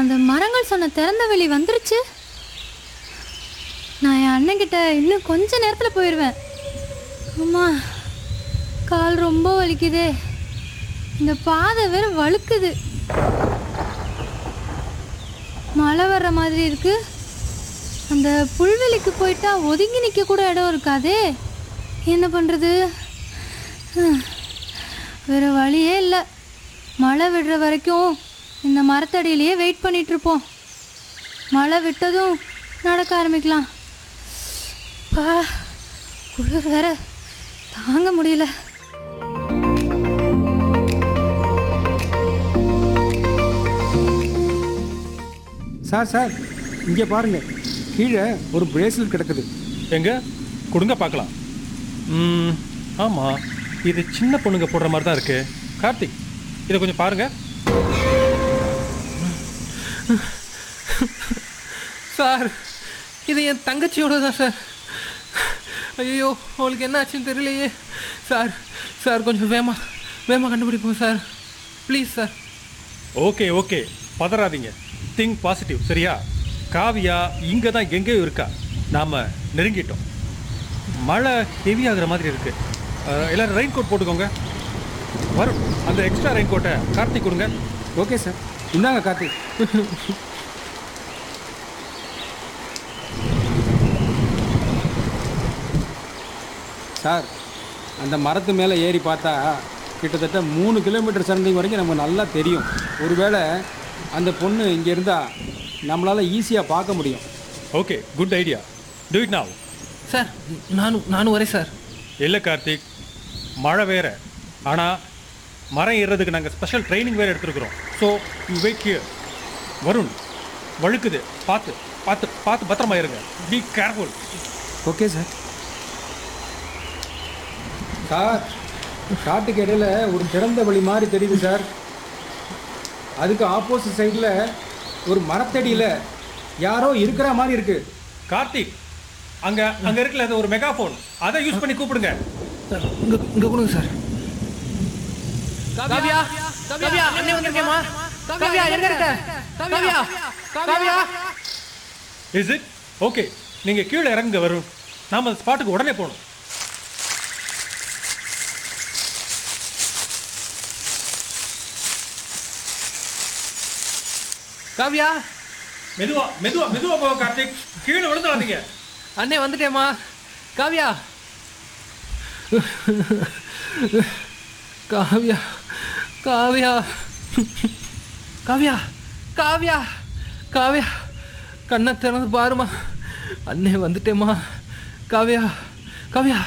அந்த மரங்கள் சொன்ன திறந்த வெளி வந்துருச்சு நான் என் அண்ணன்கிட்ட இன்னும் கொஞ்ச நேரத்தில் போயிடுவேன் அம்மா கால் ரொம்ப வலிக்குதே இந்த பாதை வேற வழுக்குது மழை வர்ற மாதிரி இருக்கு அந்த புல்வெளிக்கு போயிட்டா ஒதுங்கி நிற்க கூட இடம் இருக்காதே என்ன பண்ணுறது வேற வழியே இல்லை மழை விடுற வரைக்கும் இந்த மரத்தடியிலேயே வெயிட் பண்ணிட்டு இருப்போம் மழை விட்டதும் நடக்க ஆரம்பிக்கலாம் பா குளிர் வேற தாங்க முடியல சார் சார் இங்கே பாருங்க கீழே ஒரு பிரேஸ்லெட் கிடக்குது எங்க கொடுங்க பார்க்கலாம் ம் ஆமாம் இது சின்ன பொண்ணுங்க போடுற மாதிரி தான் இருக்கு கார்த்திக் இதை கொஞ்சம் பாருங்க சார் இது என் தங்கச்சியோட தான் சார் ஐயோ அவளுக்கு என்ன ஆச்சுன்னு தெரியலையே சார் சார் கொஞ்சம் வேமா வேமா கண்டுபிடிப்போம் sir please sir okay okay பதறாதீங்க திங்க் பாசிட்டிவ் சரியா காவியா இங்கே தான் எங்கேயோ இருக்கா நாம் நெருங்கிட்டோம் மழை ஹெவி ஆகுற மாதிரி இருக்கு அஹ், எல்லாரும் ரெயின் கோட் போட்டுக்கோங்க வரும் அந்த எக்ஸ்ட்ரா ரெயின் கோட்டை கார்த்திக் கொடுங்க ஓகே சார் இந்தாங்க கார்த்திக் சார் அந்த மரத்து மேலே ஏறி பார்த்தா கிட்டத்தட்ட மூணு கிலோமீட்டர் சரண்டிங் வரைக்கும் நமக்கு நல்லா தெரியும் ஒருவேளை அந்த பொண்ணு இங்கே இருந்தால் நம்மளால் ஈஸியாக பார்க்க முடியும் okay good idea do it now sir நானும் நானும் வரேன் சார் இல்லை கார்த்திக் மழை வேற ஆனால் மரம் ஏறுறதுக்கு நாங்கள் ஸ்பெஷல் ட்ரைனிங் வேறு எடுத்துருக்குறோம் so you wait here Varun வழுக்குது பார்த்து பார்த்து பார்த்து பத்திரமா இருங்க be careful okay sir sir காட்டுக்கு இடையில ஒரு திறந்த வழி மாதிரி தெரியுது சார் அதுக்கு ஆப்போசிட் சைடில் ஒரு மரத்தடியில் யாரோ இருக்கிற மாதிரி இருக்கு கார்த்திக் அங்க அங்க இருக்குல்ல அது ஒரு மெகாஃபோன் அதை யூஸ் பண்ணி கூப்பிடுங்க சார் இங்கே இங்கே கொடுங்க சார் காவியா காவியா அண்ணே வந்திருக்கேம்மா காவியா எங்க இருக்க Kavya Kavya is it okay நீங்க கீழே இறங்குங்க வரும் நாம அந்த ஸ்பாட்டுக்கு உடனே போகணும் காவியா மெதுவா மெதுவா மெதுவா போக கார்த்திக் கீழே விழுந்துடாதீங்க அண்ணே வந்துட்டேம்மா காவியா காவியா காவியா காவியா காவியா காவியா கண்ணை திறந்து பாருமா அண்ணே வந்துட்டேம்மா காவியா காவியா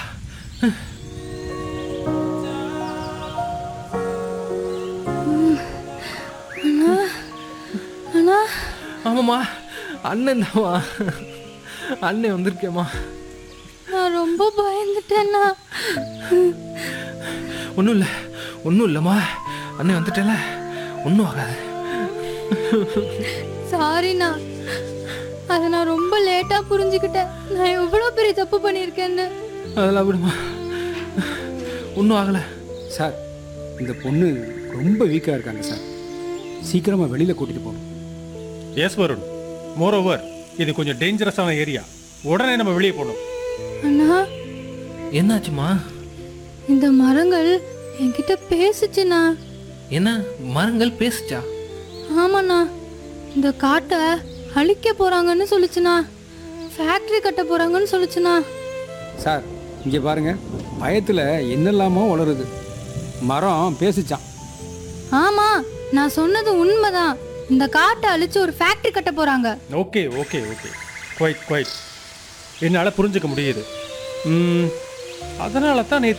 அண்ணா ஆமாம்மா அண்ணன் தான்மா அண்ணன் வந்திருக்கேம்மா நான் ரொம்ப பயந்துட்டேண்ணா ஒன்றும் இல்லை ஒன்றும் இல்லைம்மா அண்ணன் வந்துட்டேல ஒன்றும் ஆகாது சாரிண்ணா அதை நான் ரொம்ப லேட்டாக புரிஞ்சுக்கிட்டேன் நான் எவ்வளோ பெரிய தப்பு பண்ணியிருக்கேன்னு அதெல்லாம் விடுமா ஒன்றும் ஆகலை சார் இந்த பொண்ணு ரொம்ப வீக்காக இருக்காங்க சார் சீக்கிரமாக வெளியில் கூட்டிகிட்டு போகணும் எஸ் வருண் மோர் ஓவர் இது கொஞ்சம் டேஞ்சரஸான ஏரியா உடனே நம்ம வெளியே போகணும் அண்ணா என்னாச்சுமா இந்த மரங்கள் என்கிட்ட பேசுச்சுண்ணா என்ன மரங்கள் பேசுச்சா ஆமாண்ணா இந்த காட்டை அழிக்க போறாங்கன்னு சொல்லுச்சுண்ணா ஃபேக்டரி கட்ட போறாங்கன்னு சொல்லுச்சுண்ணா சார் இங்கே பாருங்க பயத்தில் என்னெல்லாமோ வளருது மரம் பேசிச்சான் ஆமா நான் சொன்னது உண்மைதான் இந்த காட்டை அழிச்சு ஒரு ஃபேக்டரி கட்ட போறாங்க okay okay okay quiet quiet என்னால் புரிஞ்சுக்க முடியுது அதனால தான்